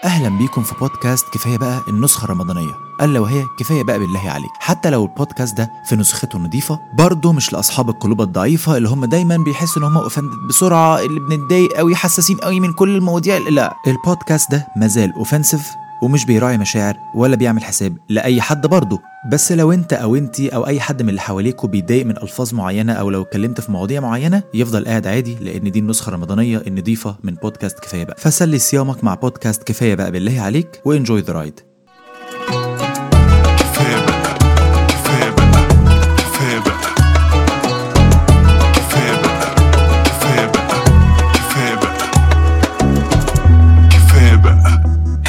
اهلا بيكم في بودكاست كفايه بقى النسخه الرمضانيه الا وهي كفايه بقى بالله عليك حتى لو البودكاست ده في نسخته نظيفه برضه مش لاصحاب القلوب الضعيفه اللي هم دايما بيحسوا ان هم اوفندد بسرعه اللي بنتضايق قوي حساسين قوي من كل المواضيع لا البودكاست ده مازال اوفنسيف ومش بيراعي مشاعر ولا بيعمل حساب لاي حد برضه بس لو انت او انتي او اي حد من اللي حواليكوا بيتضايق من الفاظ معينه او لو اتكلمت في مواضيع معينه يفضل قاعد عادي لان دي النسخه الرمضانيه النظيفه من بودكاست كفايه بقى فسلي صيامك مع بودكاست كفايه بقى بالله عليك وانجوي ذا رايد كفاية بقى كفاية بقى كفاية بقى كفاية بقى كفاية بقى كفاية بقى كفاية بقى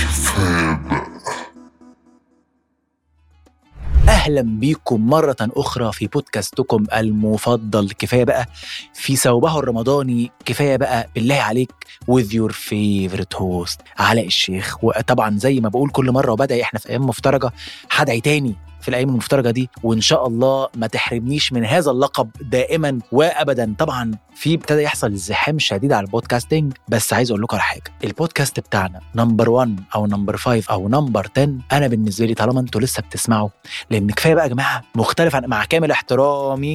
اهلا بيكم مره اخرى في بودكاستكم المفضل كفايه بقى في ثوبه الرمضاني كفايه بقى بالله عليك with your favorite host علاء الشيخ وطبعا زي ما بقول كل مره وبدعي احنا في ايام مفترجه هدعي تاني في الايام المفترجه دي وان شاء الله ما تحرمنيش من هذا اللقب دائما وابدا طبعا في ابتدى يحصل ازدحام شديد على البودكاستنج بس عايز اقول لكم على حاجه البودكاست بتاعنا نمبر 1 او نمبر 5 او نمبر 10 انا بالنسبه لي طالما انتوا لسه بتسمعوا لان كفايه بقى يا جماعه مختلف عن مع كامل احترامي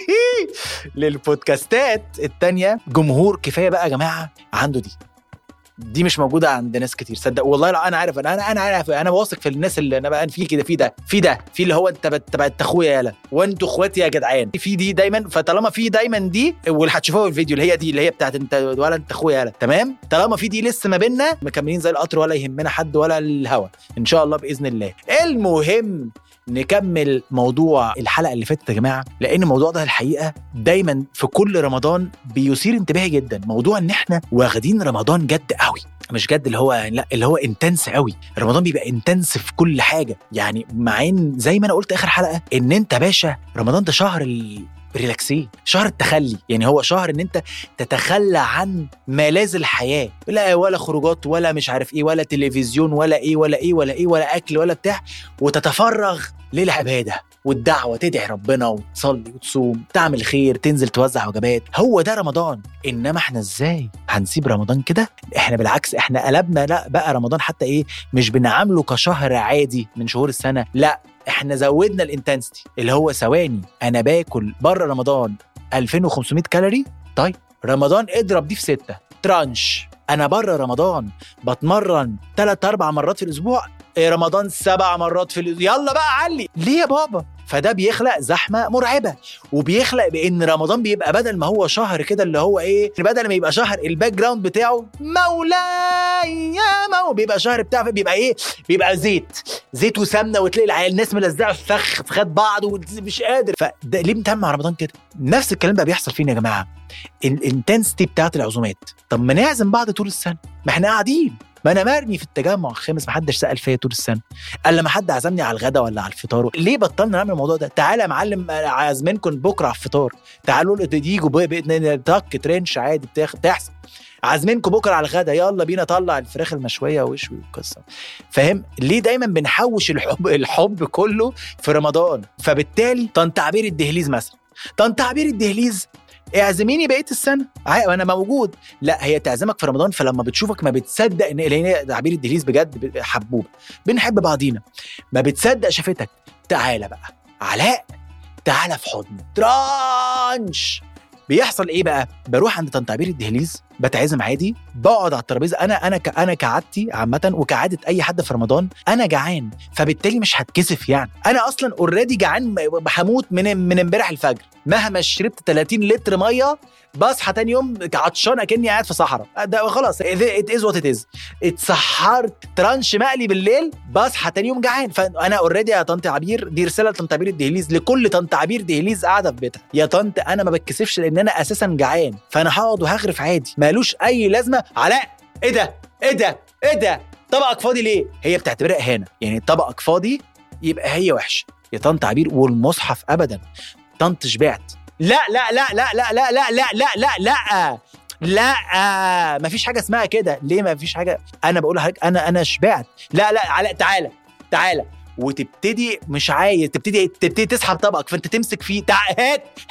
للبودكاستات التانية جمهور كفايه بقى يا جماعه عنده دي دي مش موجوده عند ناس كتير صدق والله لا انا عارف انا انا عارف انا واثق في الناس اللي انا بقى في كده في ده في ده في اللي هو انت بت- انت اخويا يالا وانتوا اخواتي يا جدعان في دي دايما فطالما في دايما دي واللي هتشوفوها في الفيديو اللي هي دي اللي هي بتاعت انت ولا انت اخويا يالا تمام طالما في دي لسه ما بيننا مكملين زي القطر ولا يهمنا حد ولا الهوا ان شاء الله باذن الله المهم نكمل موضوع الحلقه اللي فاتت يا جماعه لان الموضوع ده الحقيقه دايما في كل رمضان بيثير انتباهي جدا موضوع ان احنا واخدين رمضان جد قوي مش جد اللي هو لا اللي هو انتنس قوي رمضان بيبقى انتنس في كل حاجه يعني مع ان زي ما انا قلت اخر حلقه ان انت باشا رمضان ده شهر ال... ريلاكسيه شهر التخلي يعني هو شهر ان انت تتخلى عن ملاذ الحياه لا ولا خروجات ولا مش عارف ايه ولا تلفزيون ولا ايه ولا ايه ولا ايه ولا اكل ولا بتاع وتتفرغ للعباده والدعوه تدعي ربنا وتصلي وتصوم تعمل خير تنزل توزع وجبات هو ده رمضان انما احنا ازاي هنسيب رمضان كده احنا بالعكس احنا قلبنا لا بقى رمضان حتى ايه مش بنعامله كشهر عادي من شهور السنه لا احنا زودنا الانتنسيتي اللي هو ثواني انا باكل بره رمضان 2500 كالوري طيب رمضان اضرب دي في ستة ترانش انا بره رمضان بتمرن ثلاث اربع مرات في الاسبوع إيه رمضان سبع مرات في الاسبوع يلا بقى علي ليه يا بابا فده بيخلق زحمه مرعبه وبيخلق بان رمضان بيبقى بدل ما هو شهر كده اللي هو ايه بدل ما يبقى شهر الباك جراوند بتاعه مولاي يا مو بيبقى شهر بتاعه بيبقى ايه بيبقى زيت زيت وسمنه وتلاقي العيال الناس ملزقه في فخ في خد بعض ومش قادر فده ليه بنتعامل مع رمضان كده نفس الكلام بقى بيحصل فينا يا جماعه الانتنسيتي بتاعت العزومات طب ما نعزم بعض طول السنه ما احنا قاعدين ما انا مرمي في التجمع الخامس ما حدش سال فيا طول السنه الا لما حد عزمني على الغدا ولا على الفطار ليه بطلنا نعمل الموضوع ده تعالى يا معلم عازمينكم بكره على الفطار تعالوا تيجوا ب- ب- تك ترنش عادي بتاخ- بتحصل عازمينكم بكره على الغدا يلا بينا طلع الفراخ المشويه وشوي والقصه فاهم ليه دايما بنحوش الحب الحب كله في رمضان فبالتالي طن تعبير الدهليز مثلا طن تعبير الدهليز اعزميني بقيه السنه عا- وانا موجود لا هي تعزمك في رمضان فلما بتشوفك ما بتصدق ان لان هي تعبير الدهليز بجد ب- حبوب بنحب بعضينا ما بتصدق شافتك تعالى بقى علاء تعالى في حضني ترانش بيحصل ايه بقى بروح عند طنط عبير الدهليز بتعزم عادي بقعد على الترابيزه انا انا ك- انا كعادتي عامه وكعاده اي حد في رمضان انا جعان فبالتالي مش هتكسف يعني انا اصلا اوريدي جعان م- هموت من من امبارح الفجر مهما شربت 30 لتر ميه بصحى تاني يوم عطشان اكني قاعد في صحراء ده خلاص ات از وات ات از اتسحرت ترانش مقلي بالليل بصحى تاني يوم جعان فانا اوريدي يا طنط عبير دي رساله لطنط عبير الدهليز لكل طنط عبير دهليز قاعده في بيتها يا طنط انا ما بتكسفش لان انا اساسا جعان فانا هقعد وهغرف عادي مالوش اي لازمه علاء ايه ده ايه ده ايه ده طبقك فاضي ليه هي بتعتبرها اهانه يعني طبقك فاضي يبقى هي وحشه يا طنط عبير والمصحف ابدا طنط شبعت لا لا لا لا لا لا لا لا لا لا لا لا مفيش حاجه اسمها كده ليه مفيش حاجه انا بقول لحضرتك انا انا شبعت لا لا علاء تعالى تعالى وتبتدي مش عايز تبتدي تبتدي تسحب طبقك فانت تمسك فيه تع... هات هات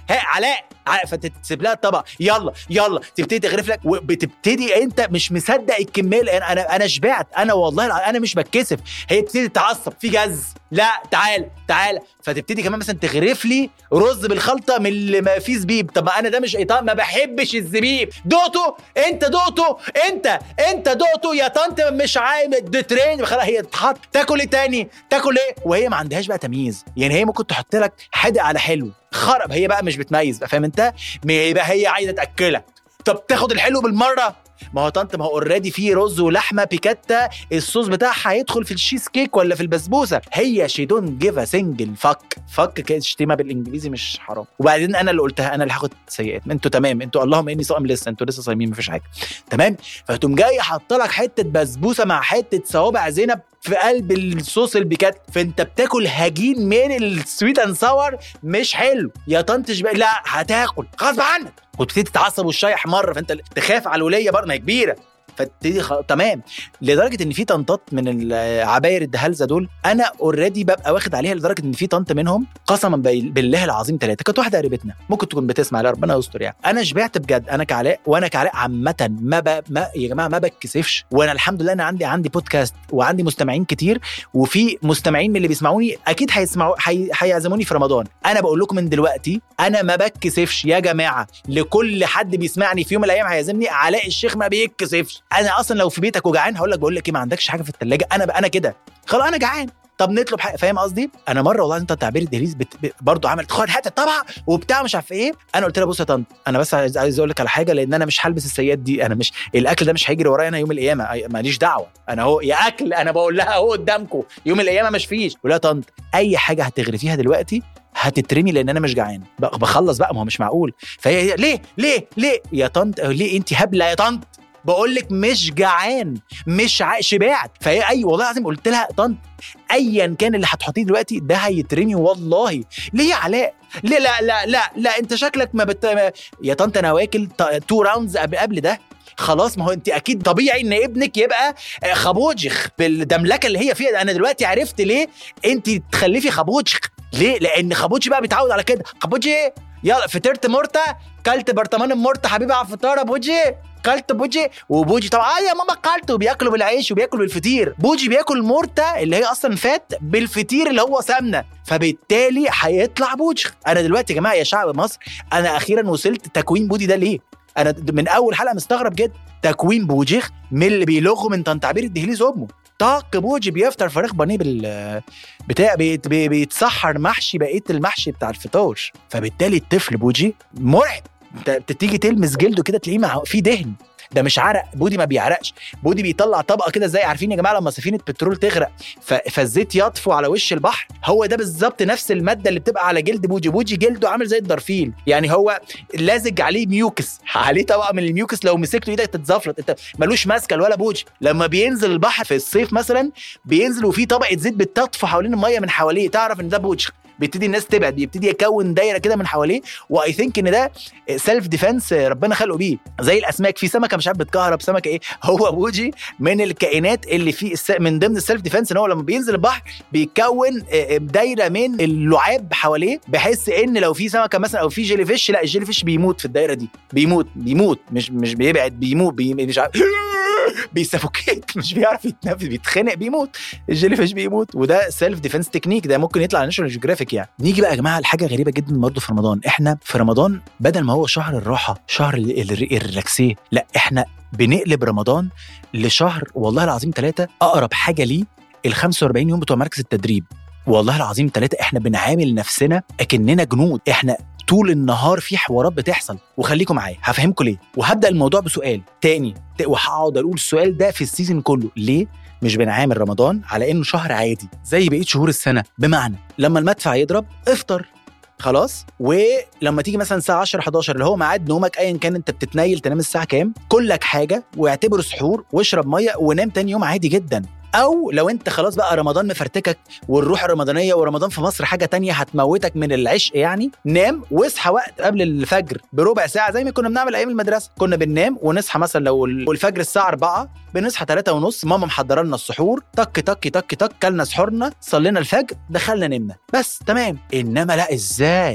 ها علاء ع- فتسيب لها الطبق يلا يلا تبتدي تغرف لك وبتبتدي انت مش مصدق الكميه اللي انا انا انا شبعت انا والله الع- انا مش بتكسف هي تبتدي تتعصب في جز لا تعال تعال فتبتدي كمان مثلا تغرف لي رز بالخلطه من اللي ما فيه زبيب طب ما انا ده مش ايطال ما بحبش الزبيب دقته انت دقته انت انت دقته يا طنط مش عايم ده ترين خلاص هي تتحط تاكل ايه تاني تاكل ايه وهي ما عندهاش بقى تمييز يعني هي ممكن تحط لك حادق على حلو خرب هي بقى مش بتميز بقى فاهم انت ما يبقى هي عايزه تاكلك طب تاخد الحلو بالمره ما هو طنط ما هو اوريدي فيه رز ولحمه بيكاتا الصوص بتاعها هيدخل في الشيز كيك ولا في البسبوسه هي شي دون جيف ا سنجل فك فك كده شتيمه بالانجليزي مش حرام وبعدين انا اللي قلتها انا اللي هاخد سيئات انتوا تمام انتوا اللهم اني صائم لسه انتوا لسه صايمين مفيش حاجه تمام فتقوم جاي حاطه لك حته بسبوسه مع حته صوابع زينب في قلب الصوص البيكات فانت بتاكل هجين من السويت اند ساور مش حلو يا طنط شبه لا هتاكل غصب عنك وتبتدي تتعصب والشاي احمر فانت تخاف على الوليه برضه ما هي كبيره فتبتدي خ... تمام لدرجه ان في طنطات من العباير الدهالزه دول انا اوريدي ببقى واخد عليها لدرجه ان في طنط منهم قسما بي- بالله العظيم ثلاثه كانت واحده قريبتنا ممكن تكون بتسمع لا ربنا يستر يعني انا شبعت بجد انا كعلاء وانا كعلاء عامه ما, ب... ما يا جماعه ما بتكسفش وانا الحمد لله انا عندي عندي بودكاست وعندي مستمعين كتير وفي مستمعين من اللي بيسمعوني اكيد هيسمعوا هي... هيعزموني في رمضان انا بقول لكم من دلوقتي انا ما بتكسفش يا جماعه لكل حد بيسمعني في يوم من الايام هيعزمني علاء الشيخ ما بيتكسفش انا اصلا لو في بيتك وجعان هقول لك بقول لك ايه ما عندكش حاجه في الثلاجه انا بقى انا كده خلاص انا جعان طب نطلب حاجه فاهم قصدي انا مره والله انت تعبير الدهليز بت... ب... برضه عملت خد حته طبعا وبتاع مش عارف ايه انا قلت لها بص يا طنط انا بس عايز عايز اقول لك على حاجه لان انا مش هلبس السيات دي انا مش الاكل ده مش هيجري ورايا انا يوم القيامه أي- ماليش دعوه انا اهو يا اكل انا بقول لها اهو قدامكم يوم القيامه مش فيش بقول لها يا طنط اي حاجه هتغرفيها دلوقتي هتترمي لان انا مش جعان بق- بخلص بقى ما هو مش معقول فهي هي- ليه ليه ليه يا طنط ليه انت هبله يا طنط بقول لك مش جعان مش ع... شبعت فهي اي والله العظيم قلت لها طنط ايا كان اللي هتحطيه دلوقتي ده هيترمي والله ليه يا علاء ليه لا لا لا لا انت شكلك ما بت... ما- يا طنط انا واكل ت- تو راوندز قبل قبل ده خلاص ما هو انت اكيد طبيعي ان ابنك يبقى آه، خبوجخ بالدملكه اللي هي فيها انا دلوقتي عرفت ليه انت تخلفي خبوجخ ليه لان خبوجي بقى بيتعود على كده خبوجي يلا فطرت مرته كلت برطمان المرته حبيبي على الفطار يا بوجي كلت بوجي وبوجي طبعا اه يا ماما كلت وبياكلوا بالعيش وبياكلوا بالفطير بوجي بياكل مرته اللي هي اصلا فات بالفطير اللي هو سمنه فبالتالي هيطلع بوجي انا دلوقتي يا جماعه يا شعب مصر انا اخيرا وصلت تكوين بودي ده ليه انا د- من اول حلقه مستغرب جدا تكوين بوجيخ من اللي بيلغوا من طن تعبير الدهليز امه طاق بوجي بيفطر فراخ بانيه بال بتاع بيت بي- بيتسحر محشي بقيه المحشي بتاع الفطار فبالتالي الطفل بوجي مرعب انت بتيجي تلمس جلده كده تلاقيه مع فيه دهن ده مش عرق بودي ما بيعرقش بودي بيطلع طبقه كده زي عارفين يا جماعه لما سفينه بترول تغرق ف... فالزيت يطفو على وش البحر هو ده بالظبط نفس الماده اللي بتبقى على جلد بوجي بوجي جلده عامل زي الدرفيل يعني هو لازج عليه ميوكس عليه طبقه من الميوكس لو مسكته ايدك تتزفلط انت ملوش ماسكه ولا بوجي لما بينزل البحر في الصيف مثلا بينزل وفيه طبقه زيت بتطفو حوالين الميه من حواليه تعرف ان ده بوجي بيبتدي الناس تبعد بيبتدي يكون دايره كده من حواليه واي ثينك ان ده سيلف ديفense ربنا خلقه بيه زي الاسماك في سمكه مش عارف بتكهرب سمكه ايه هو بوجي من الكائنات اللي في الس... من ضمن السيلف ديفense ان هو لما بينزل البحر بيكون آه، دايره من اللعاب حواليه بحيث ان لو في سمكه مثلا او في جيلي فيش لا الجيلي فيش بيموت في الدايره دي بيموت بيموت مش مش بيبعد بيموت بي... مش عارف بيسافوكيت مش بيعرف يتنفس بيتخنق بيموت الجيلي فيش بيموت وده سيلف ديفense تكنيك ده ممكن يطلع على ناشونال جيوغرافيك يعني نيجي بقى يا جماعه لحاجه غريبه جدا برضه في رمضان احنا في رمضان بدل ما هو شهر الراحه شهر ال- ال- الريلاكسيه لا احنا بنقلب رمضان لشهر والله العظيم ثلاثه اقرب حاجه ليه ال 45 يوم بتوع مركز التدريب والله العظيم ثلاثه احنا بنعامل نفسنا اكننا جنود احنا طول النهار في حوارات بتحصل وخليكم معايا هفهمكم ليه وهبدا الموضوع بسؤال تاني ت- وهقعد اقول السؤال ده في السيزون كله ليه مش بنعامل رمضان على انه شهر عادي زي بقيه شهور السنه بمعنى لما المدفع يضرب افطر خلاص ولما تيجي مثلا الساعه 10 11 اللي هو ميعاد نومك ايا كان انت بتتنيل تنام الساعه كام كل لك حاجه واعتبره سحور واشرب ميه ونام تاني يوم عادي جدا او لو انت خلاص بقى رمضان مفرتكك والروح الرمضانيه ورمضان في مصر حاجه تانية هتموتك من العشق يعني نام واصحى وقت قبل الفجر بربع ساعه زي ما كنا بنعمل ايام المدرسه كنا بننام ونصحى مثلا لو الفجر الساعه 4 بنصحى 3 ونص ماما محضره لنا السحور تك تك تك تك كلنا سحورنا صلينا الفجر دخلنا نمنا بس تمام انما لا ازاي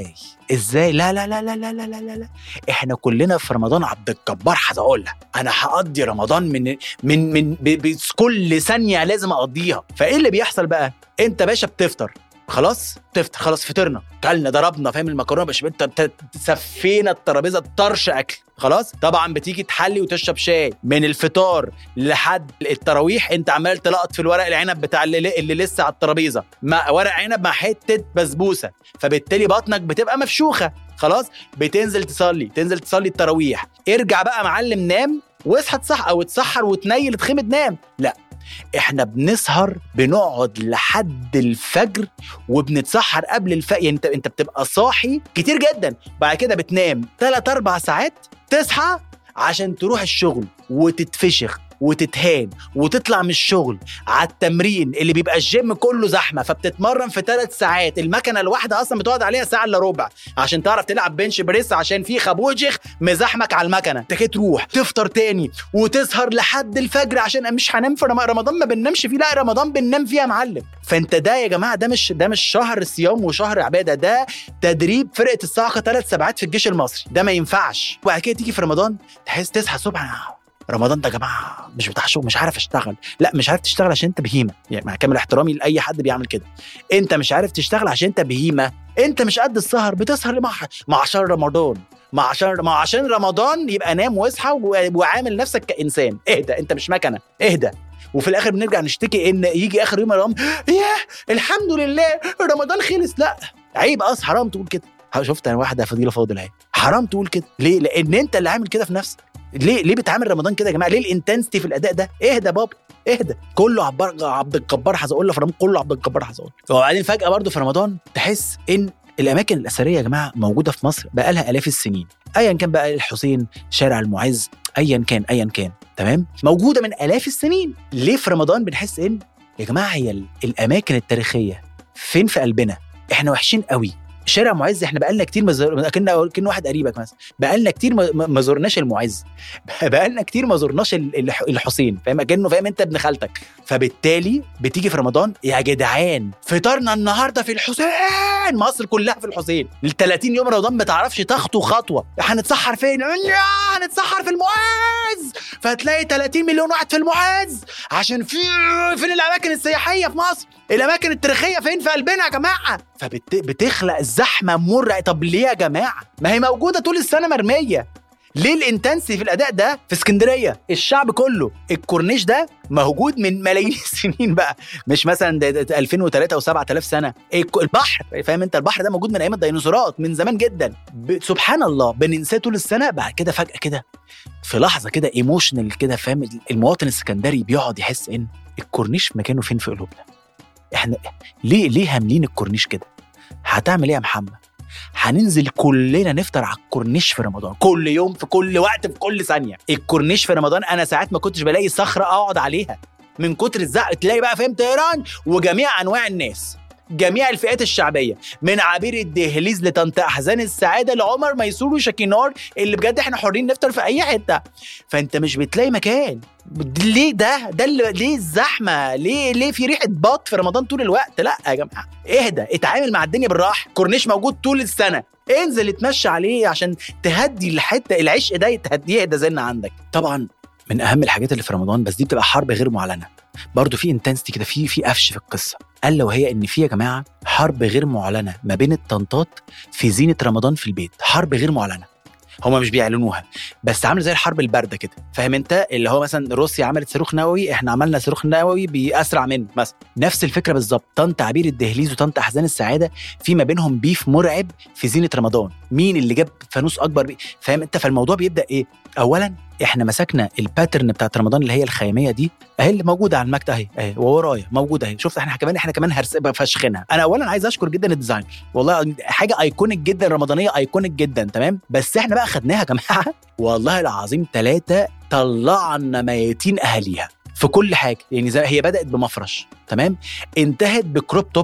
ازاي لا لا لا لا لا لا لا لا, لا. احنا كلنا في رمضان عبد الجبار هقولها انا هقضي رمضان من من من ب- ب- كل ثانيه لازم اقضيها فايه اللي بيحصل بقى انت باشا بتفطر خلاص تفطر خلاص فطرنا كلنا ضربنا فاهم المكرونه بشاميل ت- ت- سفينا الترابيزه طرش اكل خلاص طبعا بتيجي تحلي وتشرب شاي من الفطار لحد التراويح انت عمال تلقط في الورق العنب بتاع اللي, اللي لسه على الترابيزه مع ورق عنب مع حته بسبوسه فبالتالي بطنك بتبقى مفشوخه خلاص بتنزل تصلي تنزل تصلي التراويح ارجع بقى معلم نام واصحى تصح او تسحر وتنيل تخمد نام لا احنا بنسهر بنقعد لحد الفجر وبنتسحر قبل الفجر يعني انت انت بتبقى صاحي كتير جدا بعد كده بتنام 3 4 ساعات تصحى عشان تروح الشغل وتتفشخ وتتهان وتطلع من الشغل على التمرين اللي بيبقى الجيم كله زحمه فبتتمرن في ثلاث ساعات المكنه الواحده اصلا بتقعد عليها ساعه الا ربع عشان تعرف تلعب بنش بريس عشان في خبوجخ مزاحمك على المكنه انت كده تروح تفطر تاني وتسهر لحد الفجر عشان مش هنام في رم- رمضان ما بننامش فيه لا رمضان بننام فيه يا معلم فانت ده يا جماعه ده مش ده مش شهر صيام وشهر عباده ده تدريب فرقه الصاعقه ثلاث سبعات في الجيش المصري ده ما ينفعش وبعد كده تيجي في رمضان تحس تصحى الصبح رمضان ده يا جماعه مش بتاع شغل مش عارف اشتغل لا مش عارف تشتغل عشان انت بهيمه يعني مع كامل احترامي لاي حد بيعمل كده انت مش عارف تشتغل عشان انت بهيمه انت مش قد السهر بتسهر مع مع شهر رمضان مع عشان مع عشان رمضان يبقى نام واصحى و- وعامل نفسك كانسان اهدى انت مش مكنه اهدى وفي الاخر بنرجع نشتكي ان يجي اخر يوم رمضان ياه الحمد لله رمضان خلص لا عيب اص حرام تقول كده ها، شفت انا واحده فضيله فاضل اهي حرام تقول كده ليه لان انت اللي عامل كده في نفسك ليه ليه بتعامل رمضان كده يا جماعه ليه الانتنستي في الاداء ده اهدى بابا اهدى كله عبر عبد الجبار حزقول في رمضان كله عبد الجبار حزقول وبعدين فجاه برضه في رمضان تحس ان الاماكن الاثريه يا جماعه موجوده في مصر بقى لها الاف السنين ايا كان بقى الحسين شارع المعز ايا كان ايا كان تمام موجوده من الاف السنين ليه في رمضان بنحس ان يا جماعه هي ال- الاماكن التاريخيه فين في قلبنا احنا وحشين قوي شارع معز احنا بقالنا كتير مزور كنا كنا واحد قريبك مثلا بقالنا كتير ما- ما ما زرناش المعز بقالنا كتير ما زرناش ال- الح- الحسين فاهم كانه فاهم انت ابن خالتك فبالتالي بتيجي في رمضان يا جدعان فطرنا النهارده في الحسين مصر كلها في الحسين ال 30 يوم رمضان ما تعرفش تخطو خطوه هنتسحر فين يا هنتسحر في المعز فتلاقي 30 مليون واحد في المعز عشان في فين الاماكن السياحيه في مصر الاماكن التاريخيه فين في قلبنا يا جماعه فبتخلق الزحمه مرعب طب ليه يا جماعه ما هي موجوده طول السنه مرميه ليه الانتنسي في الاداء ده في اسكندريه الشعب كله الكورنيش ده موجود من ملايين السنين بقى مش مثلا ده ده 2003 و7000 سنه الك- البحر فاهم انت البحر ده موجود من ايام الديناصورات من زمان جدا ب... سبحان الله بننساه طول السنه بعد كده فجاه كده في لحظه كده ايموشنال كده فاهم المواطن السكندري بيقعد يحس ان الكورنيش مكانه فين في قلوبنا احنا ليه ليه هاملين الكورنيش كده هتعمل ايه يا محمد هننزل كلنا نفطر على الكورنيش في رمضان كل يوم في كل وقت في كل ثانيه الكورنيش في رمضان انا ساعات ما كنتش بلاقي صخره اقعد عليها من كتر الزق تلاقي بقى فاهم طيران وجميع انواع الناس جميع الفئات الشعبيه من عبير الدهليز لطنط احزان السعاده لعمر ميسور وشاكينار اللي بجد احنا حرين نفطر في اي حته فانت مش بتلاقي مكان ليه ده ده اللي ليه الزحمه ليه ليه في ريحه بط في رمضان طول الوقت لا يا جماعه اهدى اتعامل مع الدنيا بالراحه كورنيش موجود طول السنه انزل اتمشى عليه عشان تهدي الحته العشق ده تهديه يهدى زن عندك طبعا من اهم الحاجات اللي في رمضان بس دي بتبقى حرب غير معلنه برضه في انتنستي كده في في قفش في القصه الا وهي ان في يا جماعه حرب غير معلنه ما بين الطنطات في زينه رمضان في البيت حرب غير معلنه هما مش بيعلنوها بس عامل زي الحرب البارده كده فاهم انت اللي هو مثلا روسيا عملت صاروخ نووي احنا عملنا صاروخ نووي باسرع منه مثلا نفس الفكره بالظبط طنط عبير الدهليز وطنط احزان السعاده في ما بينهم بيف مرعب في زينه رمضان مين اللي جاب فانوس اكبر بي... فاهم انت فالموضوع بيبدا ايه اولا احنا مسكنا الباترن بتاعت رمضان اللي هي الخياميه دي اهي اللي موجوده على المكتب اهي اهي وورايا موجوده اهي شفت احنا كمان احنا كمان هرس فاشخينها انا اولا عايز اشكر جدا الديزاينر والله حاجه ايكونيك جدا رمضانيه ايكونيك جدا تمام بس احنا بقى خدناها يا جماعه والله العظيم ثلاثه طلعنا ميتين اهاليها في كل حاجه يعني زي هي بدات بمفرش تمام انتهت بكروب توب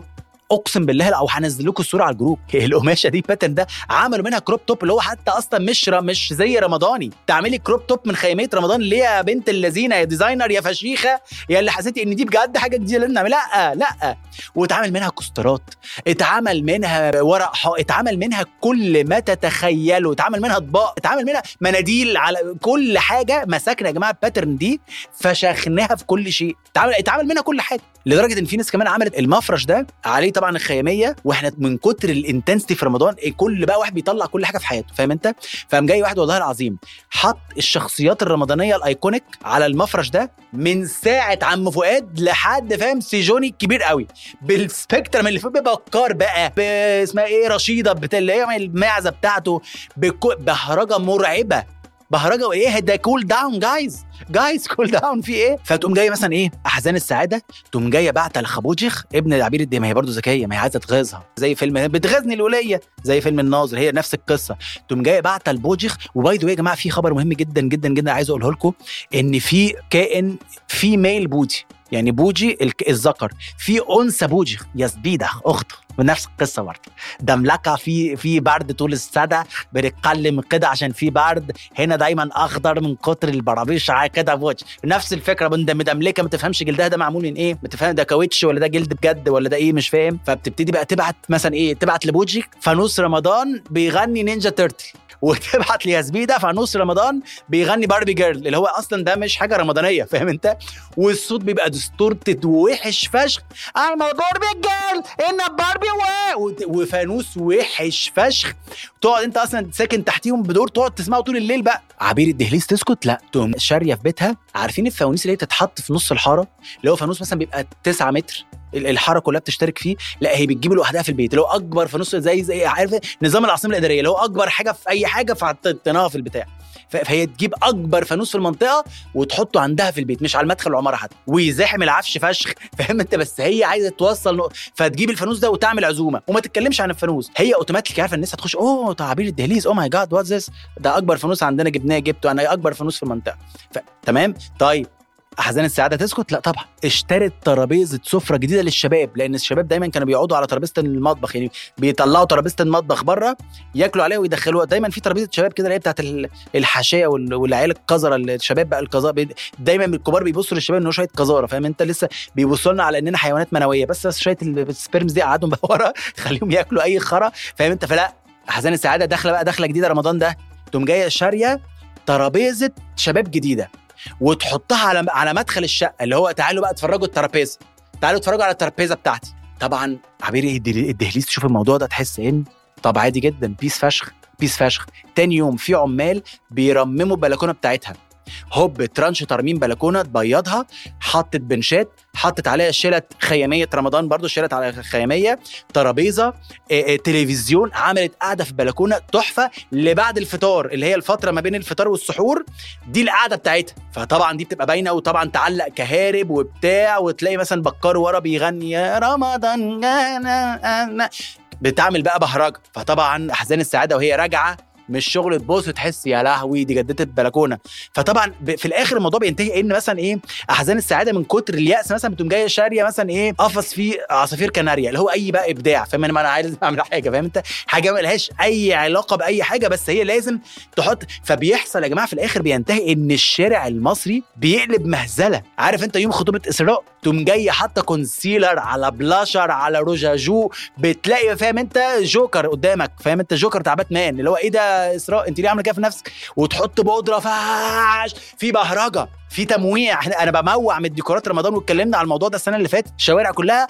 اقسم بالله او هنزل لكم الصوره على الجروب القماشه دي باترن ده عملوا منها كروب توب اللي هو حتى اصلا مش ر- مش زي رمضاني تعملي كروب توب من خيميه رمضان ليه يا بنت اللذينه يا ديزاينر يا فشيخه يا اللي حسيتي ان دي بجد حاجه جديده لازم نعملها لا لا واتعمل منها كوسترات اتعمل منها ورق حائط اتعمل منها كل ما تتخيلوا اتعمل منها اطباق اتعمل منها مناديل على كل حاجه مسكنا يا جماعه الباترن دي فشخناها في كل شيء اتعمل اتعمل منها كل حاجه لدرجه ان في ناس كمان عملت المفرش ده عليه طبعا الخياميه واحنا من كتر الانتنسيتي في رمضان كل بقى واحد بيطلع كل حاجه في حياته فاهم انت فقام جاي واحد والله العظيم حط الشخصيات الرمضانيه الايكونيك على المفرش ده من ساعه عم فؤاد لحد فاهم سيجوني الكبير قوي بالسبيكترم اللي فيه بكار بقى ب- اسمها ايه رشيده بتاع اللي هي المعزه بتاعته بكو- بهرجه مرعبه بهرجه وايه ده كول داون جايز جايز كول داون في ايه فتقوم جايه مثلا ايه احزان السعاده تقوم جايه بعتة لخبوجخ ابن عبير الدين ما هي برضه ذكيه ما هي عايزه تغيظها زي فيلم بتغيظني الوليه زي فيلم الناظر هي نفس القصه تقوم جايه بعتة لبوجخ وباي ذا يا جماعه في خبر مهم جدا جدا جدا عايز اقوله لكم ان في كائن في ميل بوجي يعني بوجي الك- الذكر في انثى بوجي يا زبيده اخته ونفس القصه برضه دملكه في في برد طول السنه بنتكلم كده عشان في برد هنا دايما اخضر من كتر البرابيش ع- كده بوجه نفس الفكره بند- مدملكه ما تفهمش جلدها ده معمول من ايه ما تفهم ده كاوتش ولا ده جلد بجد ولا ده ايه مش فاهم فبتبتدي بقى تبعت مثلا ايه تبعت لبوجي فانوس رمضان بيغني نينجا تيرتل وتبعت لياسبيده فانوس رمضان بيغني باربي جيرل اللي هو اصلا ده مش حاجه رمضانيه فاهم انت والصوت بيبقى ديستورتد ووحش فشخ انا باربي جيرل ان باربي و... وت- وفانوس وحش فشخ تقعد انت اصلا ساكن تحتيهم بدور تقعد تسمعه طول الليل بقى عبير الدهليز تسكت لا تقوم شاريه في بيتها عارفين الفوانيس اللي هي تتحط في نص الحاره اللي هو فانوس مثلا بيبقى 9 متر ال- الحاره كلها بتشترك فيه لا هي بتجيبه لوحدها في البيت اللي هو اكبر فانوس زي زي عارف نظام العاصمه الاداريه اللي هو اكبر حاجه في اي حاجه فحطيناها في البتاع ف- فهي تجيب اكبر فانوس في المنطقه وتحطه عندها في البيت مش على المدخل العماره حتى ويزاحم العفش فشخ فاهم انت بس هي عايزه توصل نق- فتجيب الفانوس ده وتعمل عزومه وما تتكلمش عن الفانوس هي اوتوماتيك عارفه الناس هتخش اوه تعابير الدهليز اوه ماي جاد وات ذس ده اكبر فانوس عندنا جبناه جبته انا اكبر فانوس في المنطقه ف... تمام طيب احزان السعاده تسكت لا طبعا اشترت ترابيزه سفره جديده للشباب لان الشباب دايما كانوا بيقعدوا على ترابيزه المطبخ يعني بيطلعوا ترابيزه المطبخ بره ياكلوا عليها ويدخلوها دايما في ترابيزه شباب كده اللي هي بتاعت ال- الحاشيه وال- والعيال القذره الشباب بقى القذاره بي- دايما الكبار بيبصوا للشباب ان هو شويه قذاره فاهم انت لسه بيبصوا لنا على اننا حيوانات منويه بس بس شويه السبيرمز دي قعدهم بقى ورا خليهم ياكلوا اي خرا فاهم انت فلا احزان السعاده داخله بقى داخله جديده رمضان ده تقوم جايه شاريه ترابيزه شباب جديده وتحطها على على مدخل الشقه اللي هو تعالوا بقى اتفرجوا الترابيزه تعالوا اتفرجوا على الترابيزه بتاعتي طبعا عبير الدهلي- الدهليز تشوف الموضوع ده تحس ان طب عادي جدا بيس فشخ بيس فشخ تاني يوم في عمال بيرمموا البلكونه بتاعتها هوب ترانش ترميم بلكونه تبيضها حطت بنشات حطت عليها شيلت خياميه رمضان برضو شيلت على خياميه ترابيزه آه، آه، تلفزيون عملت قاعده في بلكونه تحفه لبعد الفطار اللي هي الفتره ما بين الفطار والسحور دي القعده بتاعتها فطبعا دي بتبقى باينه وطبعا تعلق كهارب وبتاع وتلاقي مثلا بكار ورا بيغني يا رمضان جانا أنا بتعمل بقى بهرجه فطبعا احزان السعاده وهي راجعه مش شغل تبص تحس يا لهوي دي جدت البلكونه فطبعا ب- في الاخر الموضوع بينتهي ان مثلا ايه احزان السعاده من كتر الياس مثلا بتقوم جايه شاريه مثلا ايه قفص فيه عصافير كناريا اللي هو اي بقى ابداع فاهم انا ما انا عايز اعمل حاجه فاهم انت حاجه ما لهاش اي علاقه باي حاجه بس هي لازم تحط فبيحصل يا جماعه في الاخر بينتهي ان الشارع المصري بيقلب مهزله عارف انت يوم خطوبه اسراء تقوم جايه حاطه كونسيلر على بلاشر على روجاجو بتلاقي فاهم انت جوكر قدامك فاهم انت جوكر بتاع باتمان اللي هو ايه ده يا اسراء انت ليه عامله كده في نفسك وتحط بودره فاش في بهرجه في تمويع إحنا- انا بموع من ديكورات رمضان واتكلمنا على الموضوع ده السنه اللي فاتت الشوارع كلها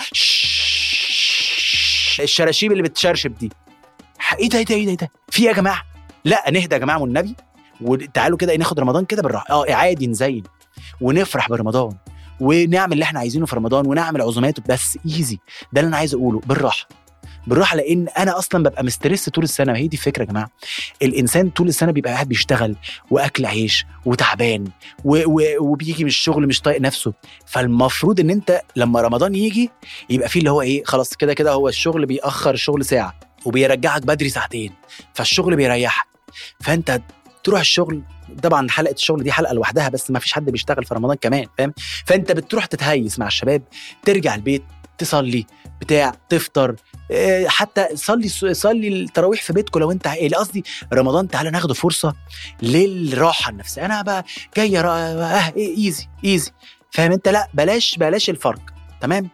الشراشيب اللي بتشرشب دي ايه ده ايه ده ايه ده, إيه ده؟ في إيه يا جماعه لا نهدى يا جماعه والنبي وتعالوا كده ناخد رمضان كده بالراحه اه عادي نزين ونفرح برمضان ونعمل اللي احنا عايزينه في رمضان ونعمل عزومات بس ايزي ده اللي انا عايز اقوله بالراحه بالراحه لان انا اصلا ببقى مسترس طول السنه هي دي الفكره يا جماعه الانسان طول السنه بيبقى قاعد بيشتغل واكل عيش وتعبان و- و- وبيجي من الشغل مش طايق نفسه فالمفروض ان انت لما رمضان يجي يبقى فيه اللي هو ايه خلاص كده كده هو الشغل بيأخر الشغل ساعه وبيرجعك بدري ساعتين فالشغل بيريحك فانت تروح الشغل طبعا حلقه الشغل دي حلقه لوحدها بس ما فيش حد بيشتغل في رمضان كمان فاهم فانت بتروح تتهيس مع الشباب ترجع البيت تصلي بتاع تفطر آه، حتى صلي صلي التراويح في بيتكم لو انت اللي قصدي رمضان تعالى ناخد فرصه للراحه النفسيه انا بقى جايه را- اه ايزي ايزي فاهم انت لا بلاش بلاش الفرق تمام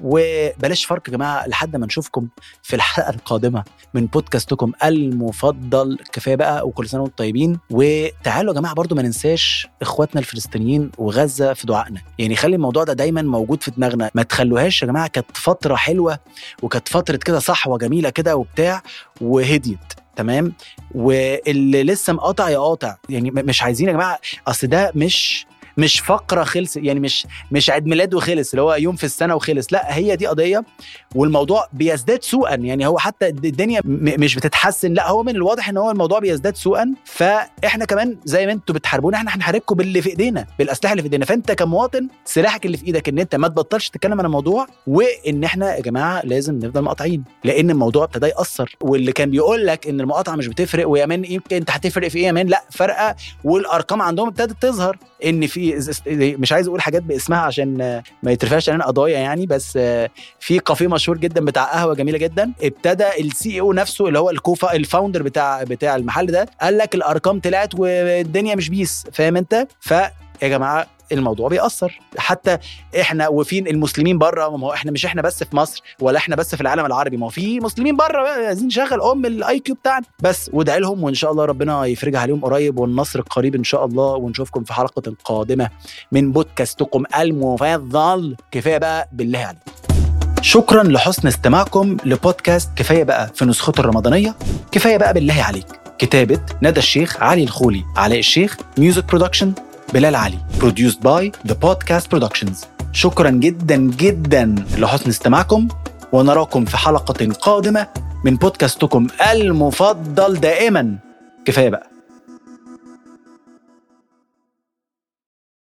وبلاش فرق يا جماعه لحد ما نشوفكم في الحلقه القادمه من بودكاستكم المفضل كفايه بقى وكل سنه وانتم طيبين وتعالوا يا جماعه برضو ما ننساش اخواتنا الفلسطينيين وغزه في دعائنا يعني خلي الموضوع ده دايما موجود في دماغنا ما تخلوهاش يا جماعه كانت فتره حلوه وكانت فتره كده صحوه جميله كده وبتاع وهديت تمام واللي لسه مقاطع يقاطع يعني م- مش عايزين يا جماعه اصل ده مش مش فقره خلص يعني مش مش عيد ميلاد وخلص اللي هو يوم في السنه وخلص لا هي دي قضيه والموضوع بيزداد سوءا يعني هو حتى الدنيا م- مش بتتحسن لا هو من الواضح ان هو الموضوع بيزداد سوءا فاحنا كمان زي ما انتوا بتحاربونا احنا هنحاربكم باللي في ايدينا بالاسلحه اللي في ايدينا فانت كمواطن سلاحك اللي في ايدك ان انت ما تبطلش تتكلم عن الموضوع وان احنا يا جماعه لازم نفضل مقاطعين لان الموضوع ابتدى ياثر واللي كان بيقول لك ان المقاطعه مش بتفرق ويا مان يمكن انت هتفرق في ايه يا مان لا فرقه والارقام عندهم ابتدت تظهر ان في مش عايز اقول حاجات باسمها عشان آه، ما يترفعش علينا قضايا يعني بس آه، في كافيه مشهور جدا بتاع قهوه جميله جدا ابتدى السي او نفسه اللي هو الكوفا الفاوندر بتاع بتاع المحل ده قال لك الارقام طلعت والدنيا مش بيس فاهم انت ف يا جماعه الموضوع بيأثر حتى احنا وفين المسلمين بره ما هو احنا مش احنا بس في مصر ولا احنا بس في العالم العربي ما هو في مسلمين بره بقى عايزين نشغل ام الاي كيو بتاعنا بس وادعي لهم وان شاء الله ربنا يفرجها عليهم قريب والنصر قريب ان شاء الله ونشوفكم في حلقه قادمه من بودكاستكم المفضل كفايه بقى بالله عليكم شكرا لحسن استماعكم لبودكاست كفايه بقى في نسخته الرمضانيه كفايه بقى بالله عليك كتابه ندى الشيخ علي الخولي علاء الشيخ ميوزك برودكشن بلال علي produced by The Podcast Productions شكرا جدا جدا لحسن استماعكم ونراكم في حلقة قادمة من بودكاستكم المفضل دائما كفاية بقى